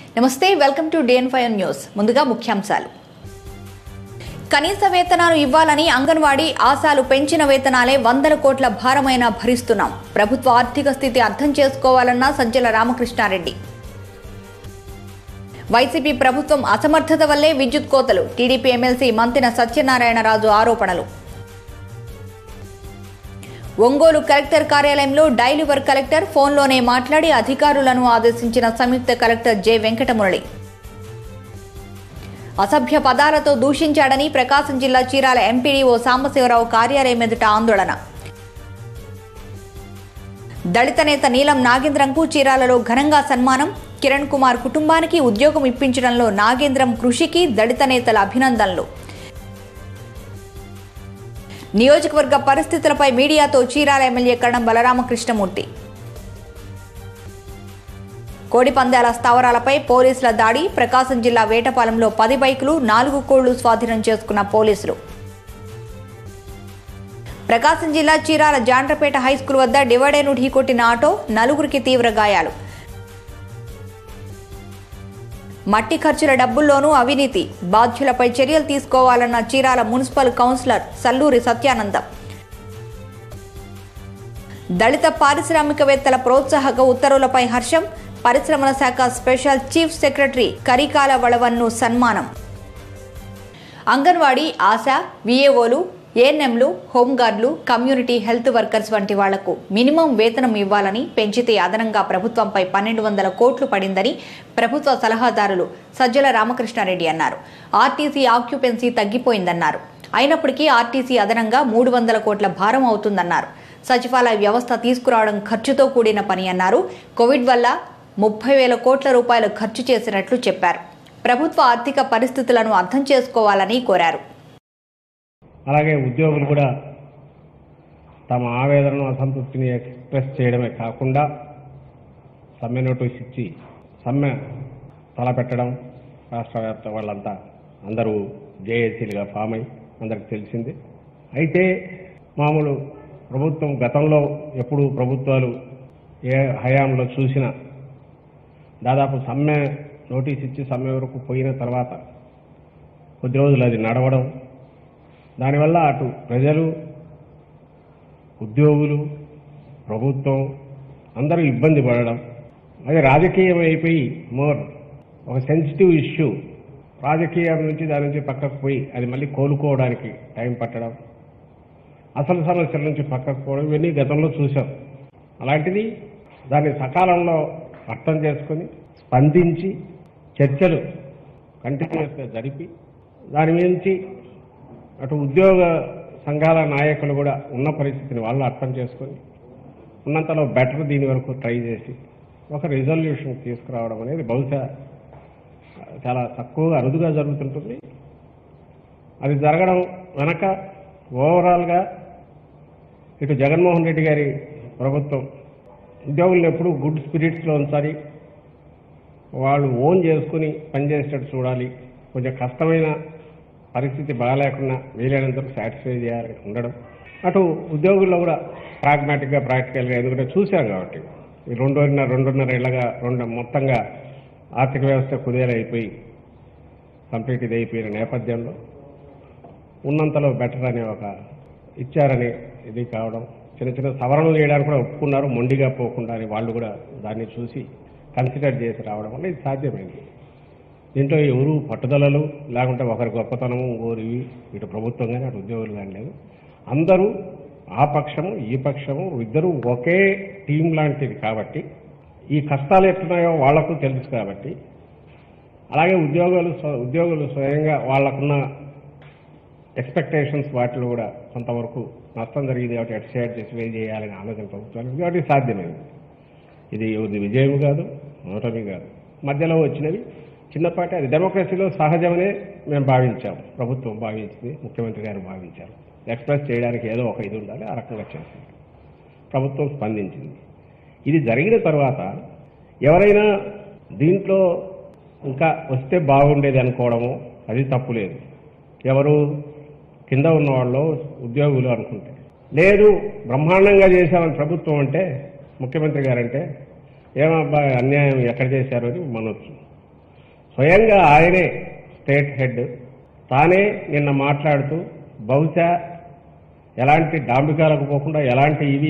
నమస్తే welcome to DN five news ముందుగా ముఖ్యాంశాలు కనీస వేతనాలు ఇవ్వాలని అంగన్వాడీ ఆశాలు పెంచిన వేతనాలే వందల కోట్ల భారమైన భరిస్తున్నాం ప్రభుత్వ ఆర్థిక స్థితి అర్థం చేసుకోవాలన్న సజ్జల రామకృష్ణారెడ్డి వైసీపీ ప్రభుత్వం అసమర్థత వల్లే విద్యుత్ కోతలు టీడీపీ ఎమ్మెల్సీ మంతిన సత్యనారాయణరాజు ఆరోపణలు ఒంగోలు కలెక్టర్ కార్యాలయంలో డైలివర్ కలెక్టర్ ఫోన్లోనే మాట్లాడి అధికారులను ఆదేశించిన సంయుక్త కలెక్టర్ జె వెంకటమురళి అసభ్య పదాలతో దూషించాడని ప్రకాశం జిల్లా చీరాల ఎంపీడీఓ సాంబశివరావు కార్యాలయం ఎదుట ఆందోళన దళిత నేత నీలం నాగేంద్రంకు చీరాలలో ఘనంగా సన్మానం కిరణ్ కుమార్ కుటుంబానికి ఉద్యోగం ఇప్పించడంలో నాగేంద్రం కృషికి దళిత నేతల అభినందనలు నియోజకవర్గ పరిస్థితులపై మీడియాతో చీరాల ఎమ్మెల్యే కరణం బలరామకృష్ణమూర్తి కోడి పందాల స్థావరాలపై పోలీసుల దాడి ప్రకాశం జిల్లా వేటపాలెంలో పది బైకులు నాలుగు కోళ్లు స్వాధీనం చేసుకున్న పోలీసులు ప్రకాశం జిల్లా చీరాల జాండ్రపేట హైస్కూల్ వద్ద డివైడర్ను ఢీకొట్టిన ఆటో నలుగురికి తీవ్ర గాయాలు మట్టి ఖర్చుల డబ్బుల్లోనూ అవినీతి బాధ్యులపై చర్యలు తీసుకోవాలన్న చీరాల మున్సిపల్ కౌన్సిలర్ సల్లూరి సత్యానందం దళిత పారిశ్రామికవేత్తల ప్రోత్సాహక ఉత్తర్వులపై హర్షం పరిశ్రమల శాఖ స్పెషల్ చీఫ్ సెక్రటరీ కరికాల వళవన్ను సన్మానం అంగన్వాడీ ఆశా విఏఓలు ఏఎన్ఎంలు హోంగార్డులు కమ్యూనిటీ హెల్త్ వర్కర్స్ వంటి వాళ్లకు మినిమం వేతనం ఇవ్వాలని పెంచితే అదనంగా ప్రభుత్వంపై పన్నెండు వందల కోట్లు పడిందని ప్రభుత్వ సలహాదారులు సజ్జల రామకృష్ణారెడ్డి అన్నారు ఆర్టీసీ ఆక్యుపెన్సీ తగ్గిపోయిందన్నారు అయినప్పటికీ ఆర్టీసీ అదనంగా మూడు వందల కోట్ల భారం అవుతుందన్నారు సచివాలయ వ్యవస్థ తీసుకురావడం ఖర్చుతో కూడిన పని అన్నారు కోవిడ్ వల్ల ముప్పై వేల కోట్ల రూపాయలు ఖర్చు చేసినట్లు చెప్పారు ప్రభుత్వ ఆర్థిక పరిస్థితులను అర్థం చేసుకోవాలని కోరారు అలాగే ఉద్యోగులు కూడా తమ ఆవేదనను అసంతృప్తిని ఎక్స్ప్రెస్ చేయడమే కాకుండా సమ్మె నోటీస్ ఇచ్చి సమ్మె తలపెట్టడం రాష్ట్ర వ్యాప్త వాళ్ళంతా అందరూ జేఏసీలుగా ఫామ్ అయి అందరికి తెలిసింది అయితే మామూలు ప్రభుత్వం గతంలో ఎప్పుడు ప్రభుత్వాలు ఏ హయాంలో చూసినా దాదాపు సమ్మె నోటీస్ ఇచ్చి సమ్మె వరకు పోయిన తర్వాత కొద్ది రోజులు అది నడవడం దానివల్ల అటు ప్రజలు ఉద్యోగులు ప్రభుత్వం అందరూ ఇబ్బంది పడడం అది రాజకీయం అయిపోయి మోర్ ఒక సెన్సిటివ్ ఇష్యూ రాజకీయం నుంచి దాని నుంచి పక్కకు పోయి అది మళ్ళీ కోలుకోవడానికి టైం పట్టడం అసలు సమస్యల నుంచి పక్కకు పోవడం ఇవన్నీ గతంలో చూసాం అలాంటిది దాన్ని సకాలంలో అర్థం చేసుకొని స్పందించి చర్చలు కంటిన్యూస్గా జరిపి దాని నుంచి అటు ఉద్యోగ సంఘాల నాయకులు కూడా ఉన్న పరిస్థితిని వాళ్ళు అర్థం చేసుకొని ఉన్నంతలో బెటర్ దీని వరకు ట్రై చేసి ఒక రిజల్యూషన్ తీసుకురావడం అనేది బహుశా చాలా తక్కువగా అరుదుగా జరుగుతుంటుంది అది జరగడం వెనక ఓవరాల్గా ఇటు జగన్మోహన్ రెడ్డి గారి ప్రభుత్వం ఉద్యోగులను ఎప్పుడు గుడ్ స్పిరిట్స్లో ఉంచాలి వాళ్ళు ఓన్ చేసుకుని పనిచేసేటట్టు చూడాలి కొంచెం కష్టమైన పరిస్థితి బాగాలేకుండా వీలైనంత సాటిస్ఫై చేయాలని ఉండడం అటు ఉద్యోగుల్లో కూడా ప్రాగ్మాటిక్గా ప్రాక్టికల్గా ఎందుకంటే చూశాం కాబట్టి ఈ రెండున్నర రెండున్నర ఏళ్ళగా రెండు మొత్తంగా ఆర్థిక వ్యవస్థ కుదేలైపోయి కంప్లీట్ ఇది అయిపోయిన నేపథ్యంలో ఉన్నంతలో బెటర్ అనే ఒక ఇచ్చారని ఇది కావడం చిన్న చిన్న సవరణలు చేయడానికి కూడా ఒప్పుకున్నారు మొండిగా పోకుండా అని వాళ్ళు కూడా దాన్ని చూసి కన్సిడర్ చేసి రావడం వల్ల ఇది సాధ్యమైంది దీంట్లో ఎవరు పట్టుదలలు లేకుంటే ఒకరి గొప్పతనము ఇంకోరివి ఇటు ప్రభుత్వం కానీ అటు ఉద్యోగులు కానీ లేదు అందరూ ఆ పక్షము ఈ పక్షము ఇద్దరు ఒకే టీం లాంటిది కాబట్టి ఈ కష్టాలు ఎట్లున్నాయో వాళ్లకు తెలుసు కాబట్టి అలాగే ఉద్యోగులు స్వ- ఉద్యోగులు స్వయంగా వాళ్ళకున్న ఎక్స్పెక్టేషన్స్ వాటిలో కూడా కొంతవరకు నష్టం జరిగింది కాబట్టి అటు షేర్ చేసి వే చేయాలని ఆలోచన ప్రభుత్వానికి కాబట్టి సాధ్యమైంది ఇది ఎవరిది విజయం కాదు ఓటమి కాదు మధ్యలో వచ్చినవి చిన్నపాటి అది డెమోక్రసీలో సహజమనే మేము భావించాం ప్రభుత్వం భావించింది ముఖ్యమంత్రి గారు భావించారు ఎక్స్ప్రెస్ చేయడానికి ఏదో ఒక ఇది ఉండాలి ఆ రకంగా చేసింది ప్రభుత్వం స్పందించింది ఇది జరిగిన తర్వాత ఎవరైనా దీంట్లో ఇంకా వస్తే బాగుండేది అనుకోవడము అది తప్పులేదు ఎవరు కింద ఉన్న వాళ్ళు ఉద్యోగులు అనుకుంటే లేదు బ్రహ్మాండంగా చేశామని ప్రభుత్వం అంటే ముఖ్యమంత్రి గారంటే ఏమబ్బా అన్యాయం ఎక్కడ చేశారు అని మనొచ్చు స్వయంగా ఆయనే స్టేట్ హెడ్ తానే నిన్న మాట్లాడుతూ బహుశా ఎలాంటి డాంబికాలకు పోకుండా ఎలాంటి ఇవి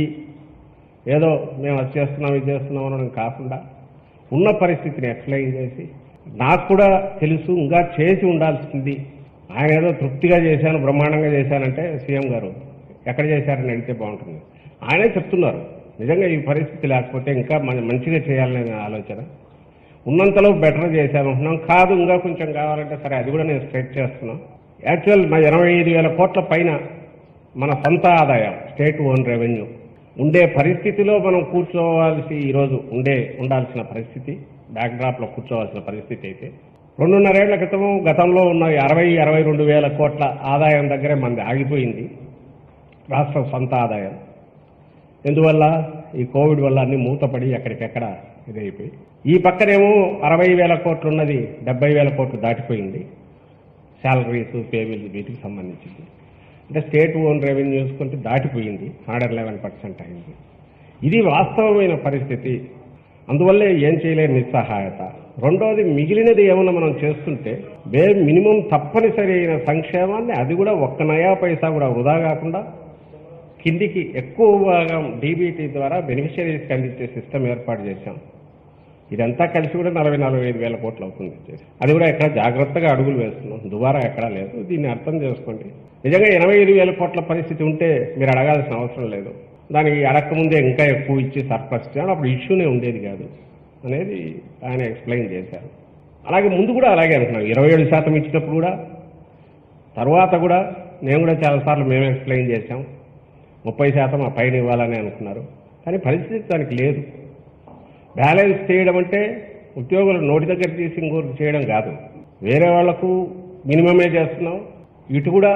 ఏదో మేము అది చేస్తున్నాం ఇది చేస్తున్నాం అనడం కాకుండా ఉన్న పరిస్థితిని ఎక్స్ప్లెయిన్ చేసి నాకు కూడా తెలుసు ఇంకా చేసి ఉండాల్సింది ఆయన ఏదో తృప్తిగా చేశాను బ్రహ్మాండంగా చేశానంటే సీఎం గారు ఎక్కడ చేశారని అడిగితే బాగుంటుంది ఆయనే చెప్తున్నారు నిజంగా ఈ పరిస్థితి లేకపోతే ఇంకా మన- మంచిగా చేయాలనే ఆలోచన ఉన్నంతలో బెటర్ చేశాను అంటున్నాం కాదు ఇంకా కొంచెం కావాలంటే సరే అది కూడా నేను స్ట్రైట్ చేస్తున్నాం యాక్చువల్ మా ఎనభై ఐదు వేల కోట్ల పైన మన సొంత ఆదాయం స్టేట్ ఓన్ రెవెన్యూ ఉండే పరిస్థితిలో మనం కూర్చోవాల్సి ఈరోజు ఉండే ఉండాల్సిన పరిస్థితి బ్యాక్డ్రాప్ లో కూర్చోవాల్సిన పరిస్థితి అయితే రెండున్నరేళ్ల క్రితం గతంలో ఉన్న అరవై అరవై రెండు వేల కోట్ల ఆదాయం దగ్గరే మనది ఆగిపోయింది రాష్ట్ర సొంత ఆదాయం ఎందువల్ల ఈ కోవిడ్ వల్ల అన్ని మూతపడి ఎక్కడికెక్కడ ఇదైపోయి ఈ పక్కనేమో అరవై వేల కోట్లు ఉన్నది డెబ్బై వేల కోట్లు దాటిపోయింది శాలరీస్ పేబిల్ వీటికి సంబంధించింది అంటే స్టేట్ ఓన్ రెవెన్యూస్ కొంత దాటిపోయింది హండ్రెడ్ లెవెన్ పర్సెంట్ అయింది ఇది వాస్తవమైన పరిస్థితి అందువల్లే ఏం చేయలేని నిస్సహాయత రెండోది మిగిలినది ఏమన్నా మనం చేస్తుంటే వే మినిమం తప్పనిసరి అయిన సంక్షేమాన్ని అది కూడా ఒక్క నయా పైసా కూడా వృధా కాకుండా కిందికి ఎక్కువ భాగం డీబీటీ ద్వారా బెనిఫిషరీస్కి అందించే సిస్టమ్ ఏర్పాటు చేశాం ఇదంతా కలిసి కూడా నలభై నలభై ఐదు వేల కోట్లు అవుతుంది అది కూడా ఎక్కడ జాగ్రత్తగా అడుగులు వేస్తున్నాం దుబారా ఎక్కడా లేదు దీన్ని అర్థం చేసుకోండి నిజంగా ఎనభై ఐదు వేల కోట్ల పరిస్థితి ఉంటే మీరు అడగాల్సిన అవసరం లేదు దానికి అడగకముందే ఇంకా ఎక్కువ ఇచ్చి సర్ప్లస్ చేయాలి అప్పుడు ఇష్యూనే ఉండేది కాదు అనేది ఆయన ఎక్స్ప్లెయిన్ చేశారు అలాగే ముందు కూడా అలాగే అంటున్నాం ఇరవై ఏడు శాతం ఇచ్చినప్పుడు కూడా తర్వాత కూడా నేను కూడా చాలాసార్లు మేమే ఎక్స్ప్లెయిన్ చేశాం ముప్పై శాతం ఆ పైన ఇవ్వాలని అనుకున్నారు కానీ పరిస్థితి దానికి లేదు బ్యాలెన్స్ చేయడం అంటే ఉద్యోగులు నోటి దగ్గర తీసి ఇంకోటి చేయడం కాదు వేరే వాళ్లకు మినిమమే చేస్తున్నాం ఇటు కూడా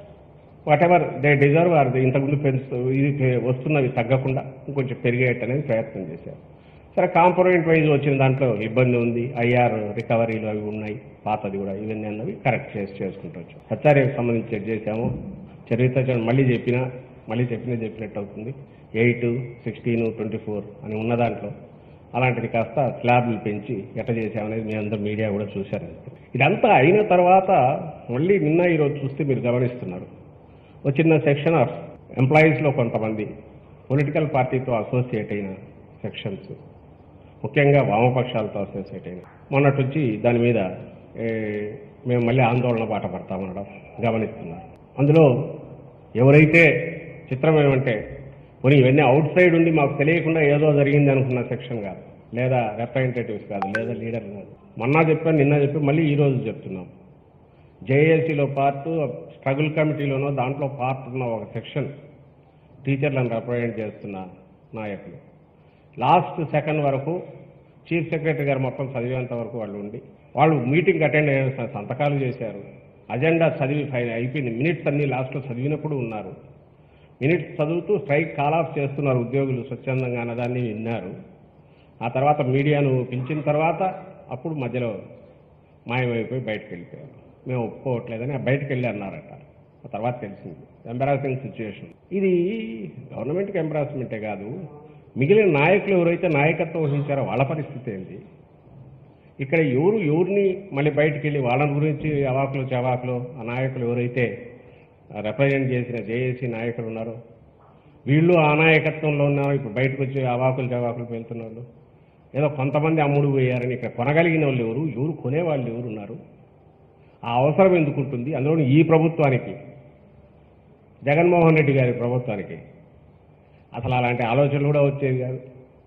whatever they deserve are ఇంతకుముందు పెంచు ఇది పె- వస్తున్నవి తగ్గకుండా ఇంకొంచెం పెరిగేట్ అనేది ప్రయత్నం చేశారు సరే కాంపోనెంట్ వైజ్ వచ్చిన దాంట్లో ఇబ్బంది ఉంది ఐఆర్ రికవరీలు అవి ఉన్నాయి పాతది కూడా ఇవన్నీ అన్నవి కరెక్ట్ చేసి చేసుకుంటూ వచ్చాం హెచ్ఆర్ఏకి సంబంధించి చెక్ చేశాము చరిత్ర మళ్ళీ చెప్పినా మళ్ళీ చెప్పినా చెప్పినట్టు అవుతుంది ఎయిట్ సిక్స్టీన్ ట్వంటీ ఫోర్ అని ఉన్న దాంట్లో అలాంటిది కాస్త స్లాబ్లు పెంచి ఎట్ట చేశామనేది మీ అందరు మీడియా కూడా చూశారు ఇదంతా అయిన తర్వాత మళ్ళీ నిన్న ఈరోజు చూస్తే మీరు గమనిస్తున్నారు ఒక చిన్న సెక్షన్ ఆఫ్ ఎంప్లాయీస్లో కొంతమంది పొలిటికల్ పార్టీతో అసోసియేట్ అయిన సెక్షన్స్ ముఖ్యంగా వామపక్షాలతో అసోసియేట్ అయిన మొన్నటి వచ్చి దాని మీద ఏ, మేము మళ్ళీ ఆందోళన బాట పడతామనడం గమనిస్తున్నారు అందులో ఎవరైతే చిత్రం ఏమంటే పోనీ ఇవన్నీ అవుట్ సైడ్ ఉండి మాకు తెలియకుండా ఏదో జరిగింది అనుకున్న సెక్షన్ కాదు లేదా రిప్రజెంటేటివ్స్ కాదు లేదా లీడర్ కాదు మొన్న చెప్పాను నిన్న చెప్పి మళ్ళీ ఈ రోజు చెప్తున్నాం జేఏసీలో పార్ట్ స్ట్రగుల్ కమిటీలోనో దాంట్లో పార్ట్ ఉన్న ఒక సెక్షన్ టీచర్లను రిప్రజెంట్ చేస్తున్న నాయకులు లాస్ట్ సెకండ్ వరకు చీఫ్ సెక్రటరీ గారు మొత్తం చదివేంత వరకు వాళ్ళు ఉండి వాళ్ళు మీటింగ్ అటెండ్ అయిన స- సంతకాలు చేశారు అజెండా చదివి ఫైన్ అయిపోయింది మినిట్స్ అన్ని లాస్ట్లో చదివినప్పుడు ఉన్నారు మినిట్స్ చదువుతూ స్ట్రైక్ కాల్ ఆఫ్ చేస్తున్నారు ఉద్యోగులు స్వచ్ఛందంగా అన్నదాన్ని విన్నారు ఆ తర్వాత మీడియాను పిలిచిన తర్వాత అప్పుడు మధ్యలో మాయమైపోయి బయటకు వెళ్ళిపోయారు మేము ఒప్పుకోవట్లేదని ఆ బయటకు వెళ్ళి అన్నారట ఆ తర్వాత తెలిసింది ఎంబరాసింగ్ సిచ్యువేషన్ ఇది గవర్నమెంట్కి ఎంబరాస్మెంటే కాదు మిగిలిన నాయకులు ఎవరైతే నాయకత్వం వహించారో వాళ్ళ పరిస్థితి ఏంటి ఇక్కడ ఎవరు ఎవరిని మళ్ళీ బయటికి వెళ్ళి వాళ్ళ గురించి అవాకులు చవాకులు ఆ నాయకులు ఎవరైతే రిప్రజెంట్ చేసిన జేఏసీ నాయకులు ఉన్నారో వీళ్ళు ఆ నాయకత్వంలో ఉన్నారు ఇప్పుడు బయటకు వచ్చి అవాకులు చవాకులు వెళ్తున్న వాళ్ళు ఏదో కొంతమంది అమ్ముడు పోయారని ఇక్కడ కొనగలిగిన వాళ్ళు ఎవరు ఎవరు కొనేవాళ్ళు ఎవరు ఉన్నారు ఆ అవసరం ఎందుకు ఉంటుంది అందులో ఈ ప్రభుత్వానికి జగన్మోహన్ రెడ్డి గారి ప్రభుత్వానికి అసలు అలాంటి ఆలోచనలు కూడా వచ్చేది కాదు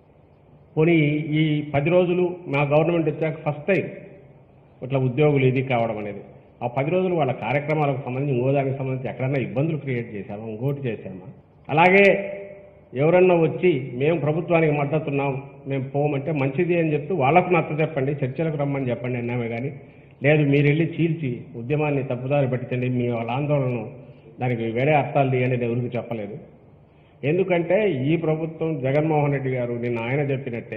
పోనీ ఈ పది రోజులు మా గవర్నమెంట్ వచ్చాక ఫస్ట్ టైం ఇట్లా ఉద్యోగులు ఇది కావడం అనేది ఆ పది రోజులు వాళ్ళ కార్యక్రమాలకు సంబంధించి ఇంకో దానికి సంబంధించి ఎక్కడన్నా ఇబ్బందులు క్రియేట్ చేశామా ఇంకోటి చేశామా అలాగే ఎవరన్నా వచ్చి మేము ప్రభుత్వానికి మద్దతున్నాం మేము పోమంటే మంచిది అని చెప్తూ వాళ్ళకు నచ్చ చెప్పండి చర్చలకు రమ్మని చెప్పండి అన్నామే కానీ లేదు మీరు వెళ్ళి చీల్చి ఉద్యమాన్ని తప్పుదారి పెట్టండి మీ వాళ్ళ ఆందోళనను దానికి వేరే అర్థాలు తీయండి అని ఎవరికి చెప్పలేదు ఎందుకంటే ఈ ప్రభుత్వం జగన్మోహన్ రెడ్డి గారు నిన్న ఆయన చెప్పినట్టే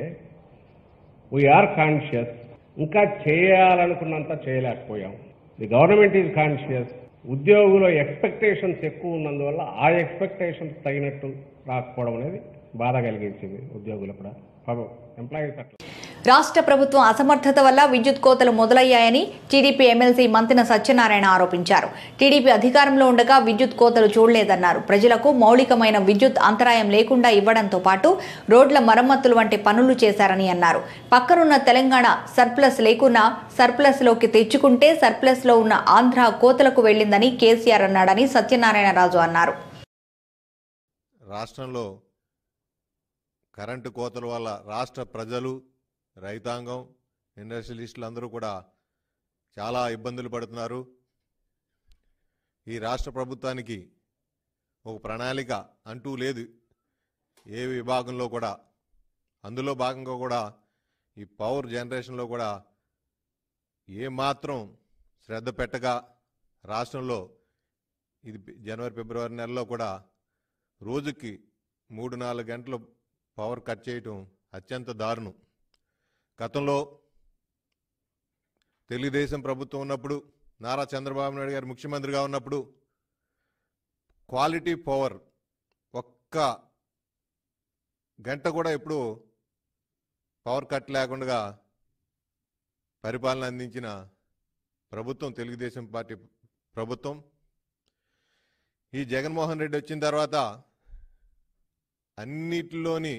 వీఆర్ కాన్షియస్ ఇంకా చేయాలనుకున్నంత చేయలేకపోయాం ది గవర్నమెంట్ ఈజ్ కాన్షియస్ ఉద్యోగుల ఎక్స్పెక్టేషన్స్ ఎక్కువ ఉన్నందువల్ల ఆ ఎక్స్పెక్టేషన్స్ తగినట్టు రాకపోవడం అనేది బాధ కలిగించింది ఉద్యోగులు కూడా ఎంప్లాయీస్ అట్లా రాష్ట్ర ప్రభుత్వం అసమర్థత వల్ల విద్యుత్ కోతలు మొదలయ్యాయని టీడీపీ ఎమ్మెల్సీ మంతిన సత్యనారాయణ ఆరోపించారు టీడీపీ అధికారంలో ఉండగా విద్యుత్ కోతలు చూడలేదన్నారు ప్రజలకు మౌలికమైన విద్యుత్ అంతరాయం లేకుండా ఇవ్వడంతో పాటు రోడ్ల మరమ్మతులు వంటి పనులు చేశారని అన్నారు పక్కనున్న తెలంగాణ సర్ప్లస్ లేకున్నా సర్ప్లస్ లోకి తెచ్చుకుంటే సర్ప్లస్ లో ఉన్న ఆంధ్ర కోతలకు వెళ్లిందని కేసీఆర్ అన్నాడని సత్యనారాయణ రాజు అన్నారు రాష్ట్రంలో కరెంటు కోతల వల్ల రాష్ట్ర ప్రజలు రైతాంగం ఇండస్ట్రియలిస్టులు అందరూ కూడా చాలా ఇబ్బందులు పడుతున్నారు ఈ రాష్ట్ర ప్రభుత్వానికి ఒక ప్రణాళిక అంటూ లేదు ఏ విభాగంలో కూడా అందులో భాగంగా కూడా ఈ పవర్ జనరేషన్లో కూడా ఏమాత్రం శ్రద్ధ పెట్టగా రాష్ట్రంలో ఇది జనవరి ఫిబ్రవరి నెలలో కూడా రోజుకి మూడు నాలుగు గంటలు పవర్ కట్ చేయటం అత్యంత దారుణం గతంలో తెలుగుదేశం ప్రభుత్వం ఉన్నప్పుడు నారా చంద్రబాబు నాయుడు గారు ముఖ్యమంత్రిగా ఉన్నప్పుడు క్వాలిటీ పవర్ ఒక్క గంట కూడా ఎప్పుడు పవర్ కట్ లేకుండా పరిపాలన అందించిన ప్రభుత్వం తెలుగుదేశం పార్టీ ప్రభుత్వం ఈ జగన్మోహన్ రెడ్డి వచ్చిన తర్వాత అన్నిటిలోని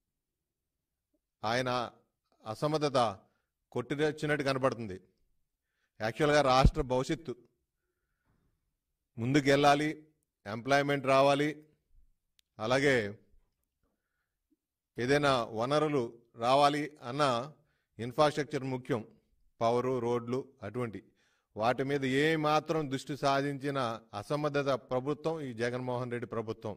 ఆయన అసమర్థత కొట్టిరచ్చినట్టు కనపడుతుంది యాక్చువల్గా రాష్ట్ర భవిష్యత్తు ముందుకు వెళ్ళాలి ఎంప్లాయ్మెంట్ రావాలి అలాగే ఏదైనా వనరులు రావాలి అన్న ఇన్ఫ్రాస్ట్రక్చర్ ముఖ్యం పవరు రోడ్లు అటువంటి వాటి మీద ఏ మాత్రం దృష్టి సాధించిన అసమర్థత ప్రభుత్వం ఈ జగన్మోహన్ రెడ్డి ప్రభుత్వం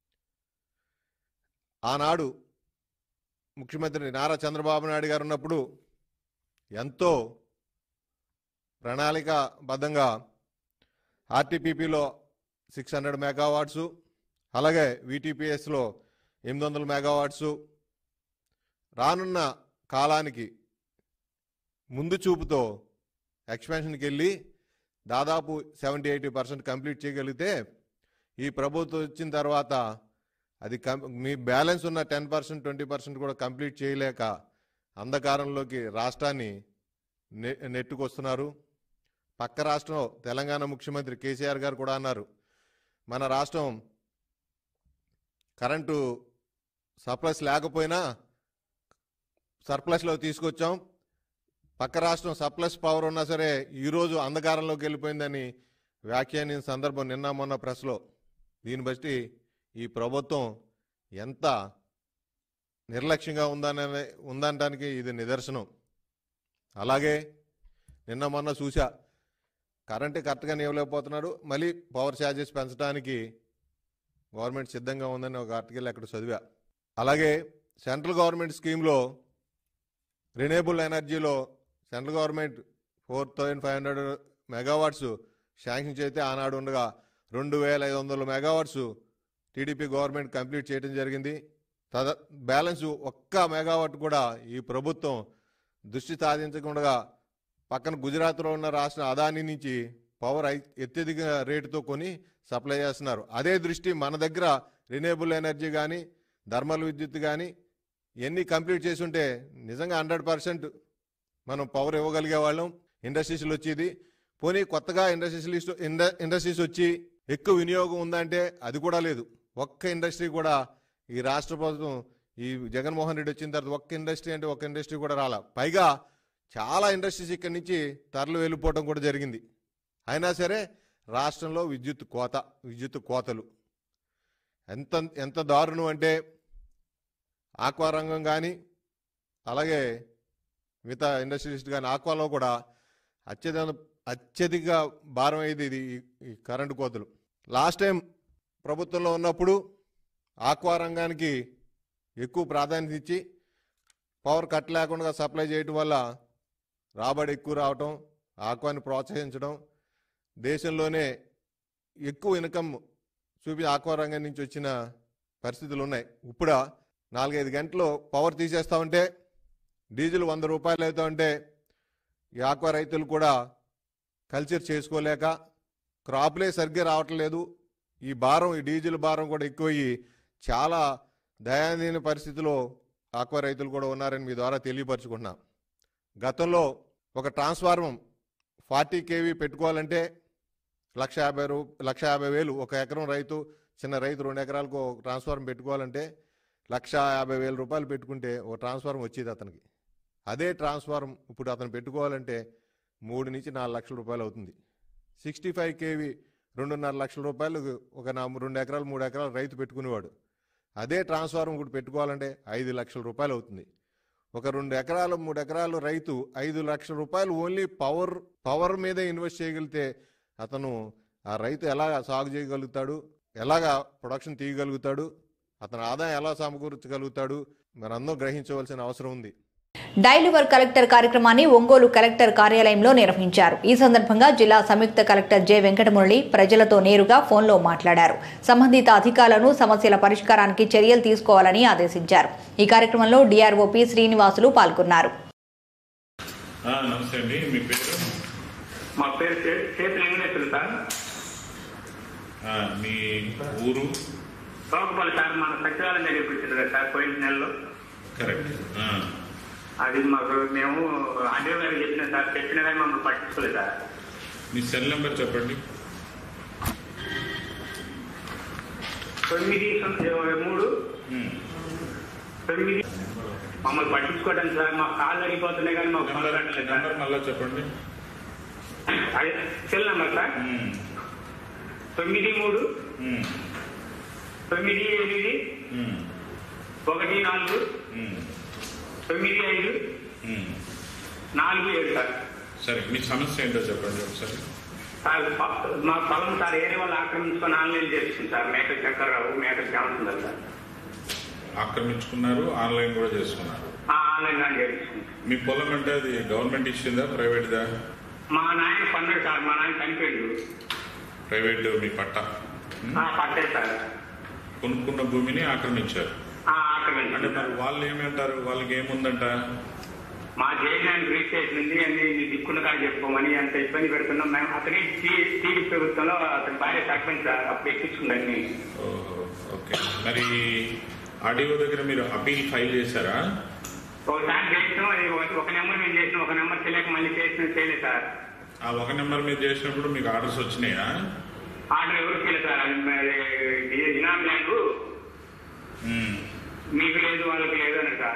ఆనాడు ముఖ్యమంత్రి నారా చంద్రబాబు నాయుడు గారు ఉన్నప్పుడు ఎంతో ప్రణాళికాబద్ధంగా ఆర్టీపీపీలో సిక్స్ హండ్రెడ్ మెగావాట్సు అలాగే వీటీపీఎస్లో ఎనిమిది వందల మెగావాట్సు రానున్న కాలానికి ముందు చూపుతో ఎక్స్పాన్షన్కి వెళ్ళి దాదాపు సెవెంటీ ఎయిటీ పర్సెంట్ కంప్లీట్ చేయగలిగితే ఈ ప్రభుత్వం వచ్చిన తర్వాత అది కం మీ బ్యాలెన్స్ ఉన్న టెన్ పర్సెంట్ ట్వంటీ పర్సెంట్ కూడా కంప్లీట్ చేయలేక అంధకారంలోకి రాష్ట్రాన్ని నె నెట్టుకొస్తున్నారు పక్క రాష్ట్రం తెలంగాణ ముఖ్యమంత్రి కేసీఆర్ గారు కూడా అన్నారు మన రాష్ట్రం కరెంటు సప్లస్ లేకపోయినా సర్ప్లస్లో తీసుకొచ్చాం పక్క రాష్ట్రం సప్లస్ పవర్ ఉన్నా సరే ఈరోజు అంధకారంలోకి వెళ్ళిపోయిందని వ్యాఖ్యానించిన సందర్భం నిన్న మొన్న ప్రెస్లో దీన్ని బట్టి ఈ ప్రభుత్వం ఎంత నిర్లక్ష్యంగా ఉందనే ఉందనడానికి ఇది నిదర్శనం అలాగే నిన్న మొన్న చూసా కరెంటు కరెక్ట్గా ఇవ్వలేకపోతున్నాడు మళ్ళీ పవర్ ఛార్జెస్ పెంచడానికి గవర్నమెంట్ సిద్ధంగా ఉందని ఒక ఆర్టికల్ అక్కడ చదివా అలాగే సెంట్రల్ గవర్నమెంట్ స్కీమ్లో రినేబుల్ ఎనర్జీలో central government four thousand five hundred megawatts sanction చేస్తే ఆనాడు ఉండగా రెండు వేల ఐదు వందల మెగావాట్స్ టీడీపీ గవర్నమెంట్ కంప్లీట్ చేయడం జరిగింది తద బ్యాలెన్స్ ఒక్క మెగావాట్ కూడా ఈ ప్రభుత్వం దృష్టి సాధించకుండా పక్కన గుజరాత్లో ఉన్న రాష్ట్ర అదాని నుంచి పవర్ ఐ- అత్యధిక రేటుతో కొని సప్లై చేస్తున్నారు అదే దృష్టి మన దగ్గర రినేబుల్ ఎనర్జీ కానీ థర్మల్ విద్యుత్ కానీ ఇవన్నీ కంప్లీట్ చేసి ఉంటే నిజంగా హండ్రెడ్ పర్సెంట్ మనం పవర్ ఇవ్వగలిగే వాళ్ళం ఇండస్ట్రీస్లు వచ్చేది పోనీ కొత్తగా ఇండస్ట్రీస్ ఇండ ఇండస్ట్రీస్ వచ్చి ఎక్కువ వినియోగం ఉందంటే అది కూడా లేదు ఒక్క ఇండస్ట్రీ కూడా ఈ రాష్ట్ర ప్రభుత్వం ఈ జగన్మోహన్ రెడ్డి వచ్చిన తర్వాత ఒక్క ఇండస్ట్రీ అంటే ఒక్క ఇండస్ట్రీ కూడా రాలా పైగా చాలా ఇండస్ట్రీస్ ఇక్కడి నుంచి తరలి వెళ్ళిపోవడం కూడా జరిగింది అయినా సరే రాష్ట్రంలో విద్యుత్ కోత విద్యుత్ కోతలు ఎంత ఎంత దారుణం అంటే ఆక్వా రంగం కానీ అలాగే మిగతా ఇండస్ట్రీస్ కానీ ఆక్వాలో కూడా అత్యధిక అత్యధిక భారం అయ్యేది ఇది ఈ- ఈ కరెంటు కోతలు లాస్ట్ టైం ప్రభుత్వంలో ఉన్నప్పుడు ఆక్వా రంగానికి ఎక్కువ ప్రాధాన్యత ఇచ్చి పవర్ కట్ లేకుండా సప్లై చేయడం వల్ల రాబడి ఎక్కువ రావటం ఆక్వాని ప్రోత్సహించడం దేశంలోనే ఎక్కువ ఇన్కమ్ చూపి ఆక్వా రంగం నుంచి వచ్చిన పరిస్థితులు ఉన్నాయి ఇప్పుడు నాలుగైదు గంటలు పవర్ తీసేస్తా ఉంటే డీజిల్ వంద రూపాయలు అవుతా ఉంటే ఈ ఆక్వా రైతులు కూడా కల్చర్ చేసుకోలేక క్రాప్లే సరిగ్గా రావట్లేదు ఈ భారం ఈ డీజిల్ భారం కూడా ఎక్కువయ్యి చాలా దయానీయ పరిస్థితిలో ఆక్వా రైతులు కూడా ఉన్నారని మీ ద్వారా తెలియపరచుకుంటున్నాం గతంలో ఒక ట్రాన్స్ఫార్మం ఫార్టీ కేవీ పెట్టుకోవాలంటే లక్ష యాభై రూ లక్ష యాభై వేలు ఒక ఎకరం రైతు చిన్న రైతు రెండు ఎకరాలకు ఒక ట్రాన్స్ఫార్మర్ పెట్టుకోవాలంటే లక్ష యాభై వేల రూపాయలు పెట్టుకుంటే ఒక ట్రాన్స్ఫార్మర్ వచ్చేది అతనికి అదే ట్రాన్స్ఫార్మర్ ఇప్పుడు అతను పెట్టుకోవాలంటే మూడు నుంచి నాలుగు లక్షల రూపాయలు అవుతుంది సిక్స్టీ ఫైవ్ కేవీ రెండున్నర లక్షల రూపాయలు ఒక నా రెండు ఎకరాలు మూడు ఎకరాలు రైతు పెట్టుకునేవాడు అదే ట్రాన్స్ఫార్మర్ కూడా పెట్టుకోవాలంటే ఐదు లక్షల రూపాయలు అవుతుంది ఒక రెండు ఎకరాలు మూడు ఎకరాలు రైతు ఐదు లక్షల రూపాయలు ఓన్లీ పవర్ పవర్ మీదే ఇన్వెస్ట్ చేయగలిగితే అతను ఆ రైతు ఎలా సాగు చేయగలుగుతాడు ఎలాగా ప్రొడక్షన్ తీయగలుగుతాడు అతని ఆదాయం ఎలా సమకూర్చగలుగుతాడు మనందరం గ్రహించవలసిన అవసరం ఉంది డైలివర్ కలెక్టర్ కార్యక్రమాన్ని ఒంగోలు కలెక్టర్ కార్యాలయంలో నిర్వహించారు ఈ సందర్భంగా జిల్లా సంయుక్త కలెక్టర్ జె వెంకటమురళి ప్రజలతో నేరుగా ఫోన్లో మాట్లాడారు సంబంధిత అధికారులను సమస్యల పరిష్కారానికి చర్యలు తీసుకోవాలని ఆదేశించారు ఈ కార్యక్రమంలో డిఆర్ఓ పి శ్రీనివాసులు పాల్గొన్నారు ఆ, నమస్తే అండి మీ పేరు మా పేరు చే- చేతి వెంకటేశ్వరు సార్ ఆ, మీ ఊరు తోకపల్లి సార్ మన సచివాలయం దగ్గర పెట్టారు కదా సార్ పోయిన నెలలో కరెక్ట్ ఆ, అది మాకు మేము ఆడియో గారు చెప్పిన సార్ చెప్పిన కానీ మమ్మల్ని పట్టించుకోలేదు సార్ మీ సెల్ నెంబర్ చెప్పండి తొమ్మిది సున్నా మూడు ఉమ్. తొమ్మిది మమ్మల్ని పట్టించుకోవడానికి సార్ మా కాళ్ళు అడిగిపోతున్నాయి కానీ మాకు నెంబర్ పనులు నెంబర్ సార్ మళ్ళా చెప్పండి అదే సెల్ నెంబర్ సార్ ఉమ్, తొమ్మిది మూడు ఉమ్, తొమ్మిది ఎనిమిది ఉమ్, ఒకటి నాలుగు ఉమ్, తొమ్మిది ఐదు ఉమ్. నాలుగు ఏడు సార్ సరే మీ సమస్య ఏంటో చెప్పండి ఒకసారి సార్ ప- మా పొలం సార్ ఏరే వాళ్ళు ఆక్రమించుకొని ఆన్లైన్ చేస్తుంది సార్ మేక చక్కెరరావు మేక శ్యామసుందర్ సార్ ఆక్రమించుకున్నారు ఆన్లైన్ కూడా చేసుకున్నారు ఆ ఆన్లైన్ కానీ చేస్తుంది మీ పొలం అంటే అది గవర్నమెంట్ ఇచ్చిందా ప్రైవేట్దా మా నాయన పన్నాడు సార్ మా నాయన చనిపోయాడు ప్రైవేట్ మీ పట్ట ఉమ్, ఆ, పట్టే సార్ కొనుక్కున్న భూమిని ఆక్రమించారు ఆ, అంటే ఆక్రమించాడు మరి వాళ్ళు ఏమంటారు వాళ్ళకి ఏముందంట మా జైనాన్ని రిజిస్ట్రేషన్ ఉంది అన్ని నీ దిక్కున్న కాడ చెప్పుకోమని అంత ఇబ్బంది పెడుతున్నాం మేము అతని టీడీ ప్రభుత్వంలో అతని భార్య సర్పంచ్ సార్ అప్పుడు ఎక్కించుకుందని ఓహో, ఓకే మరి ఆర్డీఓ దగ్గర మీరు అపీల్ ఫైల్ చేశారా ఒకసారి చేసినాం అది ఒక- ఒక నెంబర్ మేము చేసినాం ఒక నెంబర్ తెలియక మళ్ళీ చేసిన చేయలేదు సార్ ఆ ఒక నెంబర్ మీద చేసినప్పుడు మీకు ఆర్డర్స్ వచ్చినాయా ఆర్డర్ ఎవరు చేయలేదు సార్ అది మరి ఇది ఇనాం ల్యాండ్ మ్మ్. మీకు లేదు వాళ్ళకి లేదు అని సార్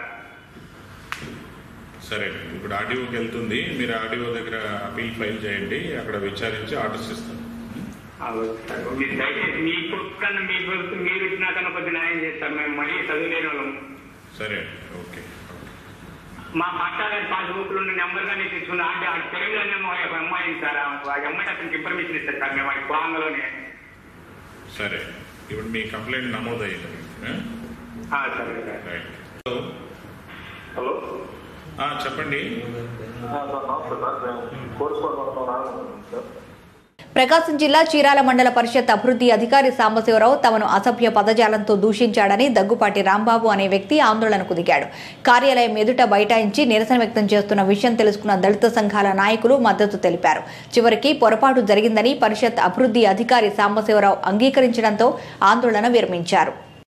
సరే ఇప్పుడు ఆర్డీఓకి వెళ్తుంది మీరు ఆర్డీఓ దగ్గర అపీల్ ఫైల్ చేయండి అక్కడ విచారించి ఆర్డర్స్ ఇస్తాం మ్మ్. అవును సార్. మీరు దయచేసి మీ కన్నా మీ ప్రభుత్వం మీరు ఇచ్చినా కన్నా కొద్ది న్యాయం చేస్తారు మేము మరీ చదువులేని వాళ్ళం సరే ఓకే మా పట్టాలని పాస్బుక్లు ఉన్న నెంబర్ గానే తీసుకున్నా అంటే ఆ తెలుగులోనే మా యొక్క అమ్మాయి సార్ ఆ అమ్మాయి అతనికి ఇన్ఫర్మేషన్ ఇస్తారు సార్ మేము వాడి బాంగలోనే సరే ఇప్పుడు మీ కంప్లైంట్ నమోదయ్యింది ఆ? ఆ, సరే సార్ రైట్ హలో హలో ఆ, చెప్పండి సార్ నమస్తే సార్ మేము కోరుకోవడం వస్తున్నాం సార్ ప్రకాశం జిల్లా చీరాల మండల పరిషత్ అభివృద్ధి అధికారి సాంబశివరావు తమను అసభ్య పదజాలంతో దూషించాడని దగ్గుపాటి రాంబాబు అనే వ్యక్తి ఆందోళనకు దిగాడు కార్యాలయం ఎదుట బైఠాయించి నిరసన వ్యక్తం చేస్తున్న విషయం తెలుసుకున్న దళిత సంఘాల నాయకులు మద్దతు తెలిపారు చివరికి పొరపాటు జరిగిందని పరిషత్ అభివృద్ధి అధికారి సాంబశివరావు అంగీకరించడంతో ఆందోళన విరమించారు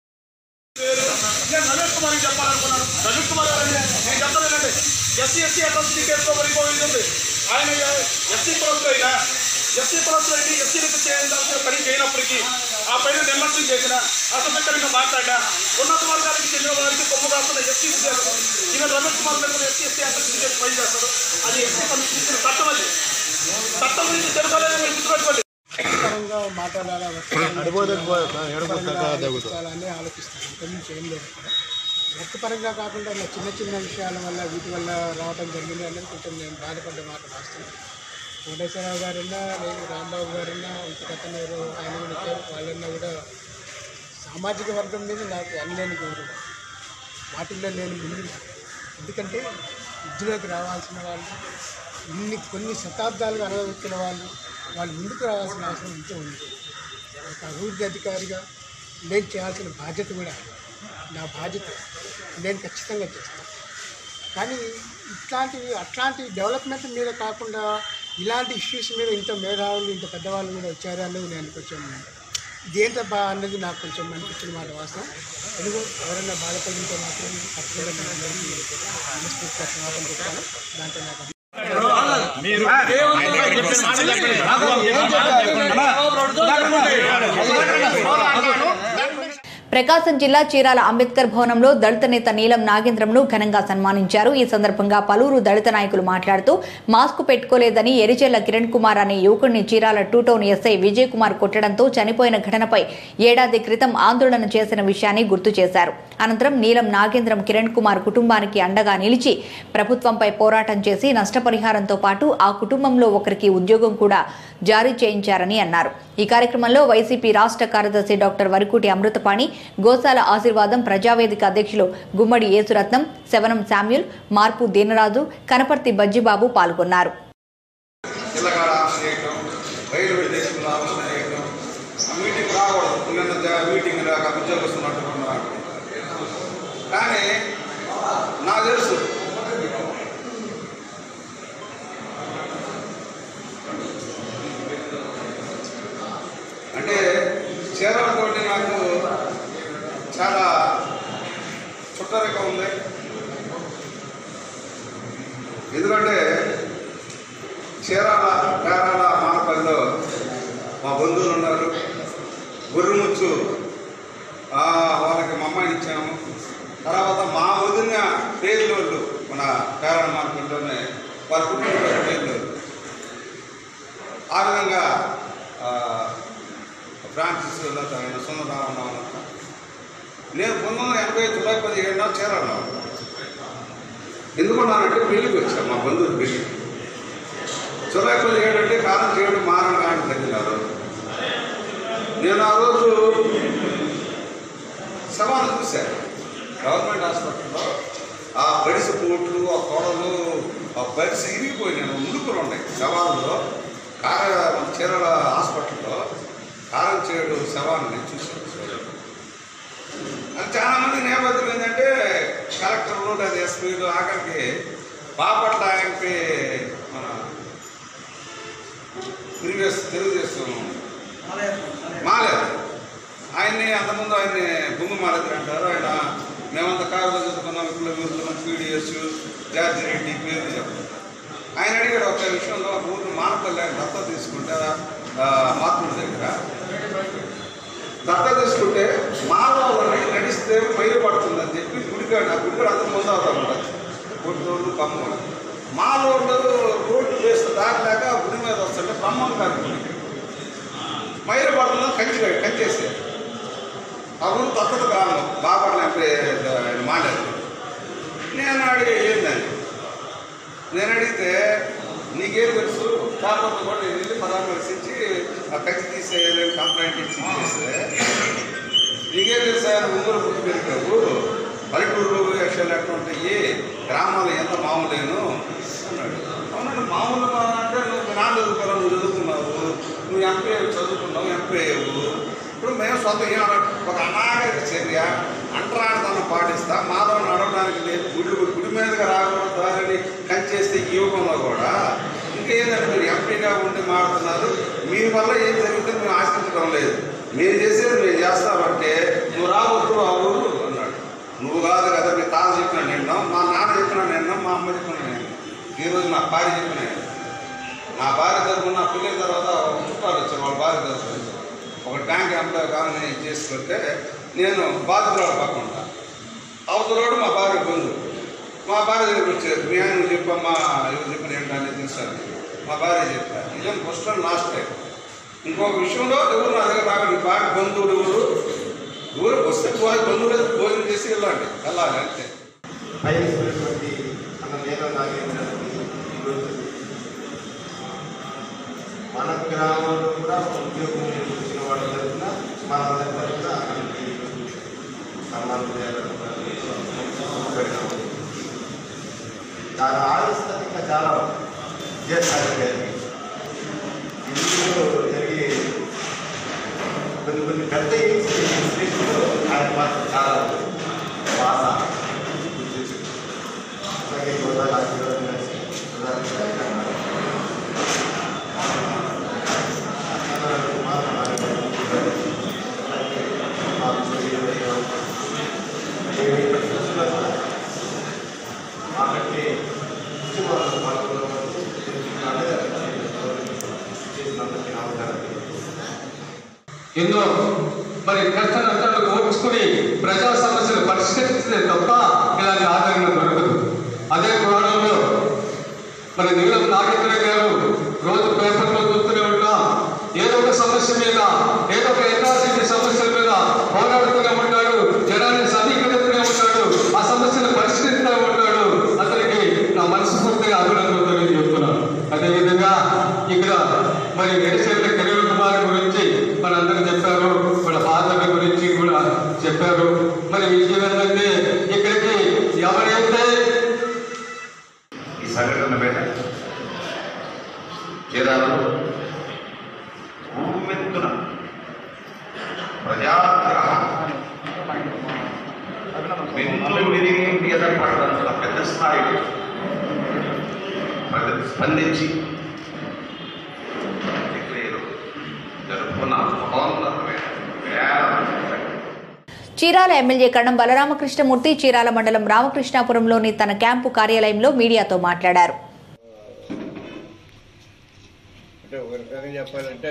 నేను రమేష్ కుమార్కి చెప్పాలనుకున్నాను రమేష్ కుమార్ గారు నేను చెప్తానండి ఎస్సీ ఎస్సీ అట్రాసిటీ కేసులో మరిపోయింది ఉంది ఆయన ఎస్సీ కులంలో అయినా ఎస్సీ కులంలో అయితే ఎస్సీలకు చేయాల్సిన పని చేయనప్పటికీ ఆ పైన నిర్లక్ష్యం చేసిన అసభ్యకరంగా మాట్లాడినా ఉన్నత వర్గానికి చెందిన వారికి కొమ్ము కాస్తున్న ఎస్సీ ఉద్యోగం ఈవెన్ రమేష్ కుమార్ గారు SC SC atrocity case file చేస్తారు అది ఎస్సీ కమిషన్ ఇచ్చిన చట్టం అది చట్టం నుంచి తెలుసుకోలేదని మీరు గుర్తుపెట్టుకోండి పరంగా మాట్లాడాలా వృత్తిపరంగా ఆలోచిస్తాను ఇంతకుమించి ఏం లేదు ఇక్కడ వృత్తిపరంగా కాకుండా ఇలా చిన్న చిన్న విషయాల వల్ల వీటి వల్ల రావడం జరిగింది అనేది కొంచెం నేను బాధపడ్డ మాట వాస్తవం కోటేశ్వరరావు గారన్నా లేదు రాంబాబు గారన్నా ఇంతకన్నా ఎవరో ఆయన కూడా వచ్చారు వాళ్ళన్నా కూడా సామాజిక వర్గం మీద నాకు అనలేని గౌరవం వాటిల్లో నేను ముందు ఎందుకంటే విద్యలోకి రావాల్సిన వాళ్ళు ఇన్ని కొన్ని శతాబ్దాలుగా అనుభవించిన వాళ్ళు వాళ్ళు ముందుకు రావాల్సిన అవసరం ఎంతో ఉంది ఒక అభివృద్ధి అధికారిగా నేను చేయాల్సిన బాధ్యత కూడా నా బాధ్యత నేను ఖచ్చితంగా చేస్తాను కానీ ఇట్లాంటివి అట్లాంటి డెవలప్మెంట్ మీద కాకుండా ఇలాంటి ఇష్యూస్ మీద ఇంత మేధావులు ఇంత పెద్దవాళ్ళు కూడా వచ్చారు అనేది నేను కొంచెం దేంతో బా అన్నది నాకు కొంచెం అనిపించిన మాట వాస్తవం ఎందుకు ఎవరైనా బాధపడితే మాత్రం తప్పకుండా నేను అందరికీ మనస్ఫూర్తిగా క్షమాపణ చెప్తాను దాంట్లో నాకు ప్రకాశం జిల్లా చీరాల అంబేద్కర్ భవనంలో దళిత నేత నీలం నాగేంద్రంను ఘనంగా సన్మానించారు ఈ సందర్భంగా పలువురు దళిత నాయకులు మాట్లాడుతూ మాస్క్ పెట్టుకోలేదని ఎరిచెల్ల కిరణ్ కుమార్ అనే యువకుడిని Chirala two town SI Vijay Kumar కొట్టడంతో చనిపోయిన ఘటనపై ఏడాది క్రితం ఆందోళన చేసిన విషయాన్ని గుర్తు చేశారు అనంతరం నీలం నాగేంద్రం కిరణ్ కుమార్ కుటుంబానికి అండగా నిలిచి ప్రభుత్వంపై పోరాటం చేసి నష్టపరిహారంతో పాటు ఆ కుటుంబంలో ఒకరికి ఉద్యోగం కూడా జారీ చేయించారని అన్నారు ఈ కార్యక్రమంలో వైసీపీ రాష్ట్ర కార్యదర్శి డాక్టర్ వరకుటి అమృతపాణి గోశాల ఆశీర్వాదం ప్రజావేదిక అధ్యక్షులు గుమ్మడి యేసురత్నం శవనం శామ్యుల్ మార్పు దీనరాజు కనపర్తి బజ్జిబాబు పాల్గొన్నారు పిల్లగాడ ఆలోచన చేయటం బయలు వెళ్ళి దేశంలో ఆలోచన చేయటం ఆ మీటింగ్ రాకూడదు నిన్న జ- మీటింగ్ రాక ఉద్యోగస్తున్నట్టు ఉన్నారు కానీ నాకు తెలుసు అంటే చీరలతోటి నాకు చాలా చుట్టరిక ఉంది ఎందుకంటే చీరాల పేరాల మానపల్లిలో మా బంధువులు ఉన్నారు గుర్రముచ్చు ఆ, వాళ్ళకి మా అమ్మాయిని ఇచ్చాము తర్వాత మా వదిన పేర్లోళ్ళు మన పేరాల మానపల్లిలోనే వాళ్ళ కుటుంబ పేర్లోళ్ళు ఆ విధంగా ఆ, ఫ్రాన్సిస్ ఆయన సుందరరామరావు నేను పంతొమ్మిది వందల ఎనభై జూలై పదిహేడున చీరాల ఎందుకున్నానంటే పెళ్ళికి వచ్చాను మా బంధువులు పెళ్ళి జూలై పదిహేడు అంటే కాలం చేయడం మారణ కాని తగ్గినారు నేను ఆ రోజు శవాన్ని చూశాను గవర్నమెంట్ హాస్పిటల్లో ఆ బడిసి పోట్లు ఆ కొడలు ఆ బడిసి ఇరిగిపోయినాయి ముడుకులు ఉన్నాయి శవాల్లో కార మన చీరాల హాస్పిటల్లో కారం చేయడు శవాన్ని చూశాను అది చాలా మంది నేపథ్యం ఏంటంటే కలెక్టర్లు లేదా ఎస్పీలు ఆఖరికి బాపట్ల ఎంపీ మన ప్రీవియస్ తెలుగుదేశం మాలేదు ఆయన్ని అంతకుముందు ఆయన్ని బొమ్మ మాలతి అంటారు ఆయన మేమంతా కారులో చదువుకున్నాం ఇప్పుడు చదువుకున్నాం పీడిఎస్ జార్జి రెడ్డి పేరు చెప్పారు ఆయన అడిగాడు ఒక విషయంలో ఒక ఊరు మానపల్లి ఆయన దత్త తీసుకుంటే ఆ, మహాత్ముడి దగ్గర దత్త తీసుకుంటే మానవులని నడిస్తే మైలు పడుతుందని చెప్పి గుడికాడు ఆ గుడికాడు అందరూ ముందు అవుతారు కొట్టోళ్ళు కమ్మోళ్ళు మాలోళ్ళు రోడ్డు వేస్తే దారి లేక ఆ గుడి మీద వస్తుంటే బ్రహ్మం కాదు గుడికి మైలు పడుతుందని కంచి కంచేసారు ఆ ఊరు దత్తత గ్రామం బాపట్ల ఎంపీ ఆయన మాట్లాడారు నేను అడిగే ఏందని నేను అడిగితే నీకేం తెలుసు కాకపోతే కూడా నేను వెళ్ళి పరామర్శించి ఆ కత్తి తీసేయాలని కంప్లైంట్ ఇచ్చి చేస్తే నీకేం తెలుసు ఆయన ఊరు పుట్టి పెరిగావు పల్లెటూరు విషయాలు ఎట్లా ఉంటాయి గ్రామాలు ఎంత మామూలేను అన్నాడు అవునండి మామూలు మా అంటే నువ్వు నాన్న చదువుకోరా నువ్వు చదువుకున్నావు నువ్వు ఎంపీ చదువుకున్నావు ఎంపీ అయ్యావు ఇప్పుడు మేము సొంత ఏం ఒక అనాగరిక చర్య అంటరానితనం పాటిస్తా మాధవ నడవడానికి లేదు గుడి గుడి మీదగా రాకూడదు దారిని కంచేస్తే ఈ యుగంలో కూడా ఇంకేంటంటే మీరు ఎంపీగా ఉండి మాడుతున్నారు మీ వల్ల ఏం జరుగుతుందో మేము ఆశించడం లేదు మేము చేసేది మేము చేస్తామంటే నువ్వు రావద్దు ఆ ఊరు అన్నాడు నువ్వు కాదు కదా మీ తాత చెప్పిన నిన్నాం మా నాన్న చెప్పిన నిన్నాం మా అమ్మ చెప్పిన నేను ఈరోజు నా భార్య చెప్పిన నేను. నా భార్య తరపున నా పిల్లల తర్వాత ఒక చుట్టాలు వచ్చారు వాళ్ళ భార్య తరపున ఒక ట్యాంక్ ఎంప్లాయ్ కావాలని చేసుకుంటే నేను బాధితురాలు పక్కన అవతలోడు మా భార్య బంధువు మా భార్య దగ్గరికి వచ్చారు మీ ఆయన నువ్వు చెప్పమ్మా ఎవరు చెప్పిన ఏంటని తెలుసాను మా భార్య చెప్పారు నిజం ఫస్ట్ అండ్ లాస్ట్ టైం ఇంకొక విషయంలో ఎవరు నా దగ్గర రాక నీ భార్య బంధువులు ఎవరు ఎవరు వస్తే పోయి బంధువులు భోజనం చేసి వెళ్ళండి వెళ్ళాలి అంతే వయసున్నటువంటి మన నేల నాగేంద్రానికి ఈరోజు మన గ్రామంలో కూడా ఉద్యోగం వచ్చిన వాళ్ళ తరఫున మన తరఫున ఆయనకి సన్మానం చేయాలని పెట్టాము. దాని ఆలోచన ఇంకా చాలా చేస్తారు గారికి ఇందులో జరిగే కొన్ని కొన్ని పెద్ద ఇన్స్టిట్యూషన్లో ఆయన మాత్రం చాలా భాష అలాగే గోదావరి ఆశీర్వాదం కలిసి గోదావరి మాత్రం ఎన్నో మరి కష్ట నష్టాలు ఓర్చుకుని ప్రజా సమస్యలు పరిష్కరిస్తే తప్ప ఇలాంటి ఆదరణ దొరకదు అదే కోణంలో మరి నీలం నాగేంద్ర గారు రోజు పేపర్లో చూస్తూనే ఉంటాం ఏదో ఒక సమస్య మీద ఏదో ఒక ఎన్ఆర్సీసీ సమస్యల మీద పోరాడుతూనే ఉంటాడు జనాన్ని సమీకరిస్తూనే ఉంటాడు ఆ సమస్యను పరిష్కరిస్తూ ఉంటాడు అతనికి నా మనస్ఫూర్తిగా అభినందనలు తెలియజేస్తున్నాను అదేవిధంగా ఇక్కడ మరి ఎడిసేట్ల కిరణ్ కుమార్ గురించి మనందరూ చెప్పారు వాళ్ళ బాధల గురించి కూడా చెప్పారు మరి విషయం ఏంటంటే ఇక్కడికి ఎవరైతే ఈ సంఘటన మీద చీరాలలో ఊమెత్తున ప్రజాగ్రహ మెంతులు విరిగి మీద పడడంత పెద్ద స్థాయిలో ప్రజలు స్పందించి ప్రతిక్రియలు జరుపుకున్న మహోన్నతమైన వేల చీరాల ఎమ్మెల్యే కణం బలరామకృష్ణమూర్తి చీరాల మండలం రామకృష్ణాపురంలోని తన క్యాంపు కార్యాలయంలో మీడియాతో మాట్లాడారు అంటే ఒక రకంగా చెప్పాలంటే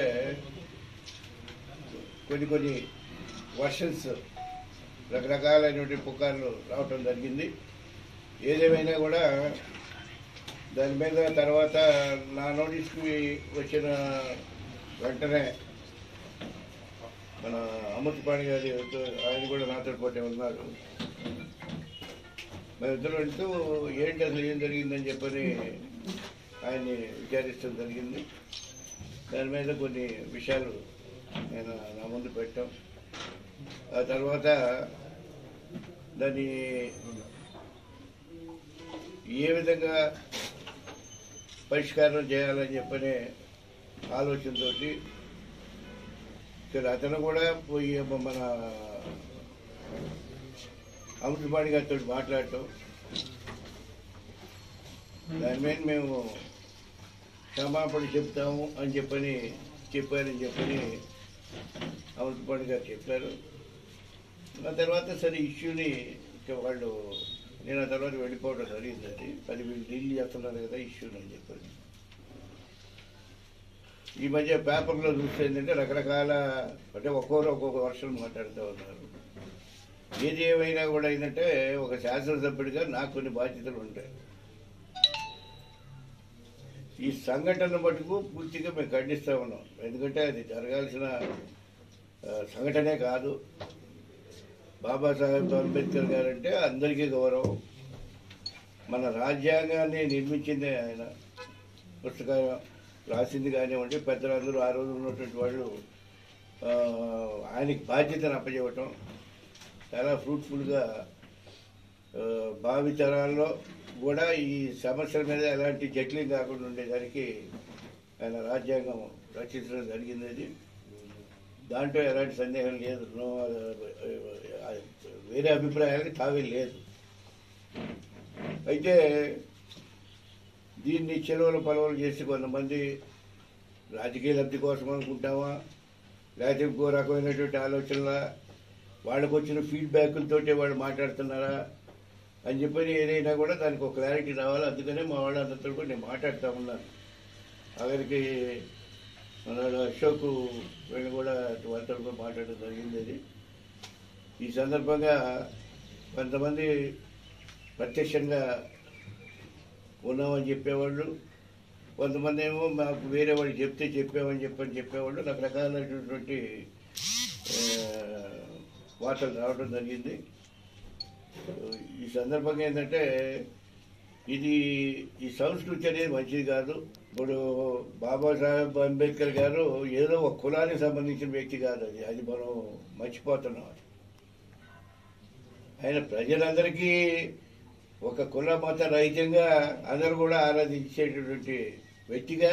కొన్ని కొన్ని వర్షన్స్ రకరకాలైనటువంటి పుకార్లు రావటం జరిగింది ఏదేమైనా కూడా దాని మీద తర్వాత నా నోటీస్కి వచ్చిన వెంటనే మన అమృతపాణి గారి ఆయన కూడా నాతో పాటే ఉన్నారు మేమిద్దరు అంటూ ఏంటి అసలు ఏం జరిగిందని చెప్పని ఆయన్ని విచారించడం జరిగింది దాని మీద కొన్ని విషయాలు నేను నా ముందు పెట్టాం ఆ తర్వాత దాన్ని ఏ విధంగా పరిష్కారం చేయాలని చెప్పనే ఆలోచనతోటి సరే అతను కూడా పోయి మన అమృతపాణి గారితో మాట్లాడటం దాని మీద మేము క్షమాపణ చెప్తాము అని చెప్పని చెప్పారని చెప్పని అమృతపాణి గారు చెప్పారు ఆ తర్వాత సరే ఇష్యూని ఇక వాళ్ళు నేను ఆ తర్వాత వెళ్ళిపోవడం జరిగిందండి అది వీళ్ళు డీల్ చేస్తున్నారు కదా ఇష్యూని అని చెప్పని ఈ మధ్య పేపర్లో చూస్తే ఏంటంటే రకరకాల అంటే ఒక్కొక్కరు ఒక్కొక్క వర్షం మాట్లాడుతూ ఉన్నారు ఏది ఏమైనా కూడా ఏంటంటే ఒక శాసనసభ్యుడిగా నాకు కొన్ని బాధ్యతలు ఉంటాయి ఈ సంఘటన మటుకు పూర్తిగా మేము ఖండిస్తూ ఉన్నాం ఎందుకంటే అది జరగాల్సిన ఆ, సంఘటనే కాదు బాబాసాహెబ్ అంబేద్కర్ గారు అంటే అందరికీ గౌరవం మన రాజ్యాంగాన్ని నిర్మించిందే ఆయన పుస్తకం రాసింది కానివ్వండి పెద్దలందరూ ఆ రోజు ఉన్నటువంటి వాళ్ళు ఆ, ఆయనకి బాధ్యతను అప్పచెప్పటం చాలా ఫ్రూట్ఫుల్గా ఆ, భావి తరాల్లో కూడా ఈ సమస్యల మీద ఎలాంటి జట్లింగ్ కాకుండా ఉండేదానికి ఆయన రాజ్యాంగం రచించడం జరిగింది అది దాంట్లో ఎలాంటి సందేహం లేదు నో ఆ, వేరే అభిప్రాయాలకి తావే లేదు అయితే దీన్ని చెలవలు పలవలు చేసి కొంతమంది రాజకీయ లబ్ధి కోసం అనుకుంటామా లేకపోతే ఇంకో రకమైనటువంటి ఆలోచనల వాళ్ళకు వచ్చిన ఫీడ్బ్యాక్లతోటే వాళ్ళు మాట్లాడుతున్నారా అని చెప్పని ఏదైనా కూడా దానికి ఒక క్లారిటీ రావాలి అందుకనే మా వాళ్ళందరితో కూడా నేను మాట్లాడుతూ ఉన్నాను ఆఖరికి మన అశోక్ వీళ్ళు కూడా వాళ్ళతో కూడా మాట్లాడడం జరిగింది అది ఈ సందర్భంగా కొంతమంది ప్రత్యక్షంగా ఉన్నామని చెప్పేవాళ్ళు కొంతమంది ఏమో మాకు వేరే వాళ్ళు చెప్తే చెప్పామని చెప్పని చెప్పేవాళ్ళు రకరకాలైనటువంటి ఆ, వార్తలు రావడం జరిగింది ఈ సందర్భంగా ఏంటంటే ఇది ఈ సంస్కృతి అనేది మంచిది కాదు ఇప్పుడు బాబాసాహెబ్ అంబేద్కర్ గారు ఏదో ఒక కులానికి సంబంధించిన వ్యక్తి కాదు అది అది మనం మర్చిపోతున్నాం ఆయన ప్రజలందరికీ ఒక కుల మత రహితంగా అందరూ కూడా ఆరాధించేటటువంటి వ్యక్తిగా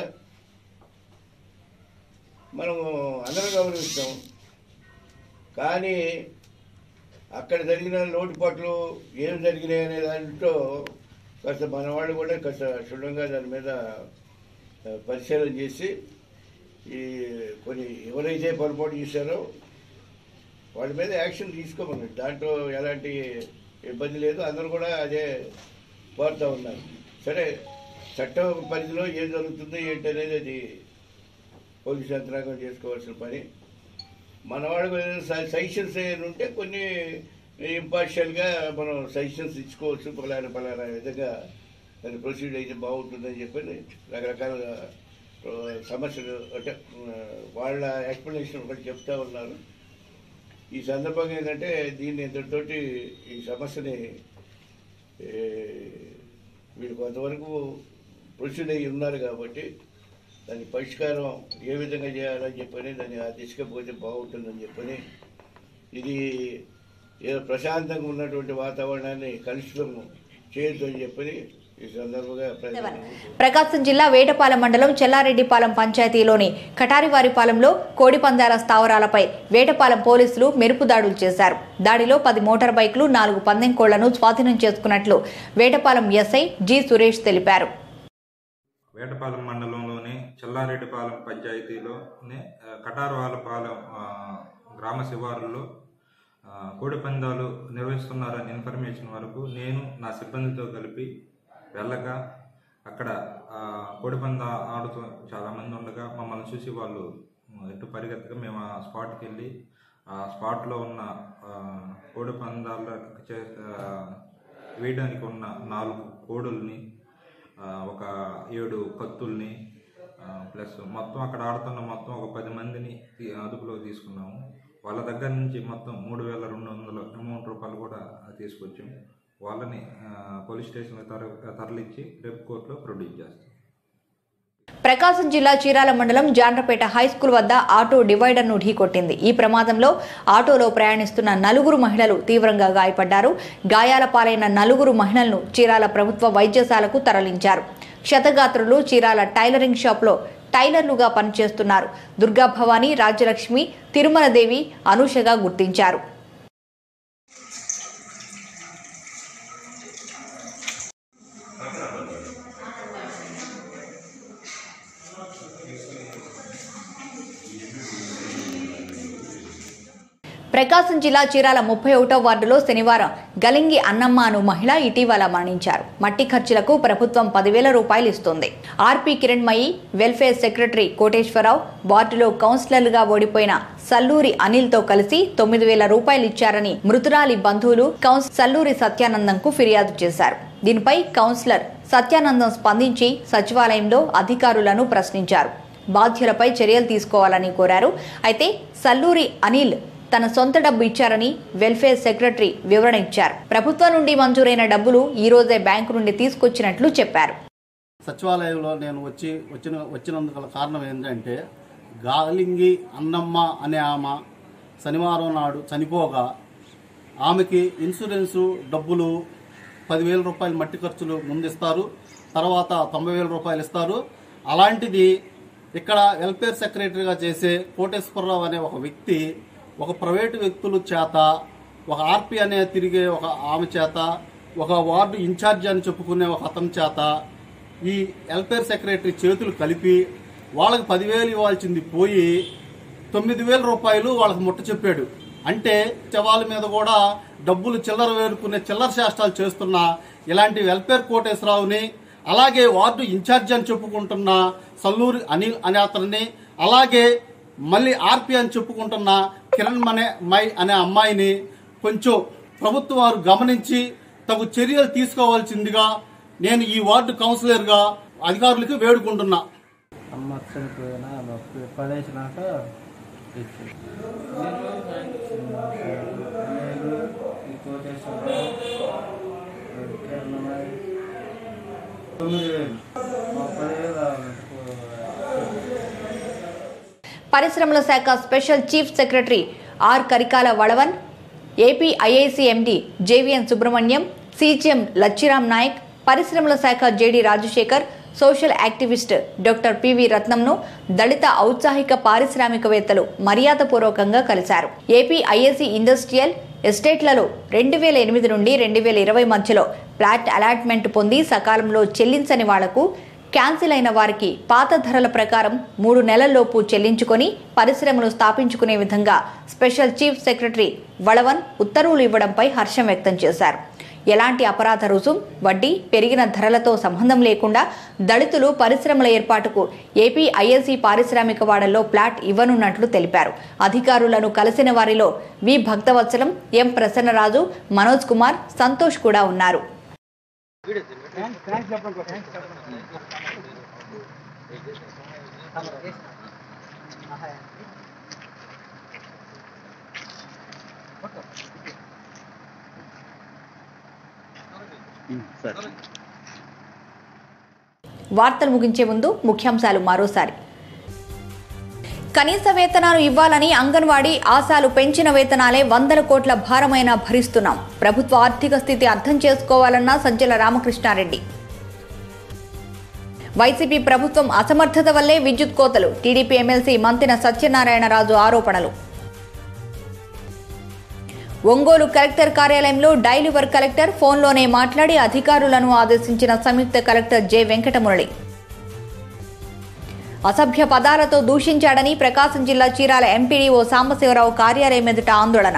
మనం అందరూ గౌరవిస్తాం కానీ అక్కడ జరిగిన లోటుపాట్లు ఏం జరిగినాయి అనే దాంట్లో కాస్త మన వాళ్ళు కూడా కాస్త క్షుణ్ణంగా దాని మీద ఆ, పరిశీలన చేసి ఈ కొన్ని ఎవరైతే పొరపాటు చేశారో వాళ్ళ మీద యాక్షన్ తీసుకోమని దాంట్లో ఎలాంటి ఇబ్బంది లేదు అందరూ కూడా అదే కోరుతూ ఉన్నారు సరే చట్టం పరిధిలో ఏం జరుగుతుందో ఏంటి అనేది అది పోలీసు యంత్రాంగం చేసుకోవాల్సిన పని మన వాళ్ళకు సజెషన్స్ ఏమైనా ఉంటే కొన్ని ఇంపార్షియల్గా మనం సజెషన్స్ ఇచ్చుకోవచ్చు పలానా పలానా విధంగా దాన్ని ప్రొసీడ్ అయితే బాగుంటుందని చెప్పి రకరకాల ఆ, సమస్యలు అంటే ఆ, వాళ్ళ ఎక్స్ప్లెనేషన్ ఒకటి చెప్తా ఉన్నారు ఈ సందర్భంగా ఏంటంటే దీన్ని ఇంతటితోటి ఈ సమస్యని ఏ, వీళ్ళు కొంతవరకు ప్రొసీడ్ అయ్యి ఉన్నారు కాబట్టి దాని పరిష్కారం ఏ విధంగా చేయాలని చెప్పని దాన్ని ఆ దిశగా పోతే బాగుంటుందని చెప్పని ఇది ఏదో ప్రశాంతంగా ఉన్నటువంటి వాతావరణాన్ని కలుషితం చేయొద్దని చెప్పని ఈ సందర్భంగా ప్రజలు ప్రకాశం జిల్లా వేటపాలెం మండలం చెల్లారెడ్డిపాలెం పంచాయతీలోని కటారివారిపాలెంలో కోడిపందాల స్థావరాలపై వేటపాలెం పోలీసులు మెరుపు దాడులు చేశారు దాడిలో పది మోటార్ బైకులు నాలుగు పందెం కోళ్లను స్వాధీనం చేసుకున్నట్లు వేటపాలెం ఎస్ఐ జి సురేష్ తెలిపారు వేటపాలెం మండలంలోని చెల్లారెడ్డిపాలెం పంచాయతీలోని ఆ, కటారవాలపాలెం ఆ, గ్రామ శివారుల్లో ఆ, కోడి పందాలు నిర్వహిస్తున్నారని ఇన్ఫర్మేషన్ వరకు నేను నా సిబ్బందితో కలిపి వెళ్ళగా అక్కడ ఆ, కోడి పంద ఆడుతూ చాలామంది ఉండగా మమ్మల్ని చూసి వాళ్ళు ఎటు పరిగెత్తగా మేము ఆ స్పాట్కి వెళ్ళి ఆ స్పాట్లో ఉన్న ఆ, కోడి పందాల చే- ఆ, వేయడానికి ఉన్న నాలుగు కోడుల్ని ఆ, ఒక ఏడు కత్తుల్ని ఆ, ప్లస్ మొత్తం అక్కడ ఆడుతున్న మొత్తం ఒక పది మందిని తీ- అదుపులో తీసుకున్నాము వాళ్ళ దగ్గర నుంచి మొత్తం మూడు వేల రెండు వందల అమౌంట్ రూపాయలు కూడా తీసుకొచ్చాం వాళ్ళని ఆ, పోలీస్ స్టేషన్కి తర తరలించి రేపు కోర్టులో ప్రొడ్యూస్ చేస్తాం ప్రకాశం జిల్లా చీరాల మండలం జాండ్రపేట హై స్కూల్ వద్ద ఆటో డివైడర్ను ఢీకొట్టింది ఈ ప్రమాదంలో ఆటోలో ప్రయాణిస్తున్న నలుగురు మహిళలు తీవ్రంగా గాయపడ్డారు గాయాల పాలైన నలుగురు మహిళలను చీరాల ప్రభుత్వ వైద్యశాలకు తరలించారు క్షతగాత్రులు చీరాల టైలరింగ్ షాప్లో టైలర్లుగా పనిచేస్తున్నారు దుర్గా భవానీ రాజ్యలక్ష్మి తిరుమలదేవి అనూషగా గుర్తించారు ప్రకాశం జిల్లా చీరాల ముప్పై ఒకటో వార్డులో శనివారం గలింగి అన్నమ్మ అను మహిళ ఇటీవల మరణించారు మట్టి ఖర్చులకు ప్రభుత్వం పదివేల రూపాయలు ఇస్తుంది RP Kiranmayi welfare secretary Koteswararao వార్డులో కౌన్సిలర్లుగా ఓడిపోయిన సల్లూరి అనిల్తో కలిసి తొమ్మిది వేల రూపాయలు ఇచ్చారని మృతురాలి బంధువులు కౌన్స్ సల్లూరి సత్యానందంకు ఫిర్యాదు చేశారు దీనిపై కౌన్సిలర్ సత్యానందం స్పందించి సచివాలయంలో అధికారులను ప్రశ్నించారు బాధ్యులపై చర్యలు తీసుకోవాలని కోరారు అయితే సల్లూరి అనిల్ తన సొంత డబ్బు ఇచ్చారని వెల్ఫేర్ సెక్రటరీ వివరణ ఇచ్చారు ప్రభుత్వం నుండి మంజూరైన డబ్బులు ఈ రోజే బ్యాంకు నుండి తీసుకొచ్చినట్లు చెప్పారు సచివాలయంలో నేను వచ్చి వచ్చిన వచ్చినందుకు గల కారణం ఏంటంటే గాలింగి అన్నమ్మ అనే ఆమె శనివారం నాడు చనిపోగా ఆమెకి ఇన్సూరెన్సు డబ్బులు పదివేల రూపాయలు మట్టి ఖర్చులు ముందిస్తారు తర్వాత తొంభై వేల రూపాయలు ఇస్తారు అలాంటిది ఇక్కడ వెల్ఫేర్ సెక్రటరీగా చేసే కోటేశ్వరరావు అనే ఒక వ్యక్తి ఒక ప్రైవేటు వ్యక్తుల చేత ఒక ఆర్పి అనే తిరిగే ఒక ఆమె చేత ఒక వార్డు ఇన్ఛార్జ్ అని చెప్పుకునే ఒక అతని చేత ఈ వెల్ఫేర్ సెక్రటరీ చేతులు కలిపి వాళ్ళకి పదివేలు ఇవ్వాల్సింది పోయి తొమ్మిది వేల రూపాయలు వాళ్ళకి ముట్ట చెప్పాడు అంటే శవాల మీద కూడా డబ్బులు చిల్లర వేరుకునే చిల్లర శాస్త్రాలు చేస్తున్న ఇలాంటి వెల్ఫేర్ కోటేశ్వరరావుని అలాగే వార్డు ఇన్ఛార్జ్ అని చెప్పుకుంటున్న సల్లూరి అనిల్ అనే అతన్ని అలాగే మళ్ళీ ఆర్పి అని చెప్పుకుంటున్న కిరణ్ మనే మై అనే అమ్మాయిని కొంచెం ప్రభుత్వం వారు గమనించి తగు చర్యలు తీసుకోవాల్సిందిగా నేను ఈ వార్డు కౌన్సిలర్గా అధికారులకు వేడుకుంటున్నా అమ్మ చనిపోయిన పడేసినాక ఇచ్చి నేను ఈ కోటేశ్వరరావు కిరణమై తొమ్మిది వేలు మా పదివేల పరిశ్రమల శాఖ special chief secretary R Karikala Valavan AP IIC MD JVN Subrahmanyam CGM Lachiram Nayak పరిశ్రమల శాఖ JD Rajasekhar social activist doctor PV రత్నంను దళిత ఔత్సాహిక పారిశ్రామికవేత్తలు మర్యాదపూర్వకంగా కలిశారు ఏపీ ఐఏసీ ఇండస్ట్రియల్ ఎస్టేట్లలో రెండు వేల ఎనిమిది నుండి రెండు వేల ఇరవై మధ్యలో ఫ్లాట్ అలాట్మెంట్ పొంది సకాలంలో చెల్లించని వాళ్లకు క్యాన్సిల్ అయిన వారికి పాత ధరల ప్రకారం మూడు నెలల్లోపు చెల్లించుకొని పరిశ్రమలు స్థాపించుకునే విధంగా స్పెషల్ చీఫ్ సెక్రటరీ వళవన్ ఉత్తర్వులు ఇవ్వడంపై హర్షం వ్యక్తం చేశారు ఎలాంటి అపరాధ రుసుం వడ్డీ పెరిగిన ధరలతో సంబంధం లేకుండా దళితులు పరిశ్రమల ఏర్పాటుకు ఏపీ ఐఎస్సీ పారిశ్రామిక వాడల్లో ప్లాట్ ఇవ్వనున్నట్లు తెలిపారు అధికారులను కలిసిన వారిలో వి భక్తవత్సలం ఎం ప్రసన్నరాజు మనోజ్ కుమార్ సంతోష్ కూడా ఉన్నారు వార్తలు ముగించే ముందు ముఖ్యాంశాలు మరోసారి కనీస వేతనాలు ఇవ్వాలని అంగన్వాడీ ఆశాలు పెంచిన వేతనాలే వందల కోట్ల భారమైన భరిస్తున్నాం ప్రభుత్వ ఆర్థిక స్థితి అర్థం చేసుకోవాలన్న సజ్జల రామకృష్ణారెడ్డి వైసీపీ ప్రభుత్వం అసమర్థత వల్లే విద్యుత్ కోతలు టీడీపీ ఎమ్మెల్సీ మంతిన సత్యనారాయణరాజు ఆరోపణలు ఒంగోలు కలెక్టర్ కార్యాలయంలో డైలివర్ కలెక్టర్ ఫోన్లోనే మాట్లాడి అధికారులను ఆదేశించిన సంయుక్త కలెక్టర్ జె వెంకటమురళి అసభ్య పదాలతో దూషించాడని ప్రకాశం జిల్లా చీరాల ఎంపీడీఓ సాంబశివరావు కార్యాలయం ఎదుట ఆందోళన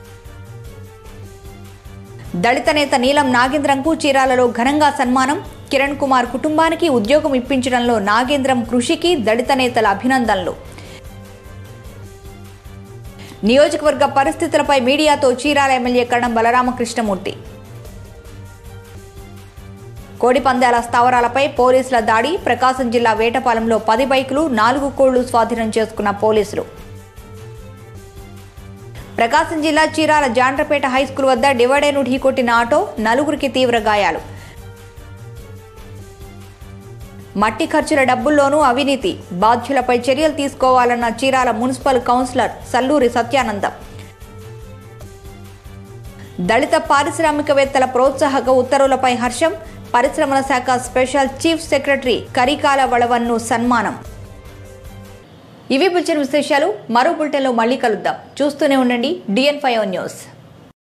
దళిత నేత నీలం నాగేంద్రంకు చీరాలలో ఘనంగా సన్మానం కిరణ్ కుమార్ కుటుంబానికి ఉద్యోగం ఇప్పించడంలో నాగేంద్రం కృషికి దళిత నేతల అభినందనలు నియోజకవర్గ పరిస్థితులపై మీడియాతో చీరాల ఎమ్మెల్యే కరణం బలరామకృష్ణమూర్తి కోడిపందాల స్థావరాలపై పోలీసుల దాడి ప్రకాశం జిల్లా వేటపాలెంలో పది బైకులు నాలుగు కోళ్లు స్వాధీనం చేసుకున్న పోలీసులు ప్రకాశం జిల్లా చీరాల జాండ్రపేట హైస్కూల్ వద్ద డివైడర్ను ఢీకొట్టిన ఆటో నలుగురికి తీవ్ర గాయాలు మట్టి ఖర్చుల డబ్బుల్లోనూ అవినీతి బాధ్యులపై చర్యలు తీసుకోవాలన్న చీరాల మున్సిపల్ కౌన్సిలర్ సల్లూరి సత్యానందం దళిత పారిశ్రామికవేత్తల ప్రోత్సాహక ఉత్తర్వులపై హర్షం పరిశ్రమల శాఖ స్పెషల్ చీఫ్ సెక్రటరీ కరికాల వళవన్ను సన్మానం ఇవి బుల్చిన విశేషాలు మరో బులెటిన్లో మళ్ళీ కలుద్దాం చూస్తూనే ఉండండి డిఎన్ ఫైవ్ న్యూస్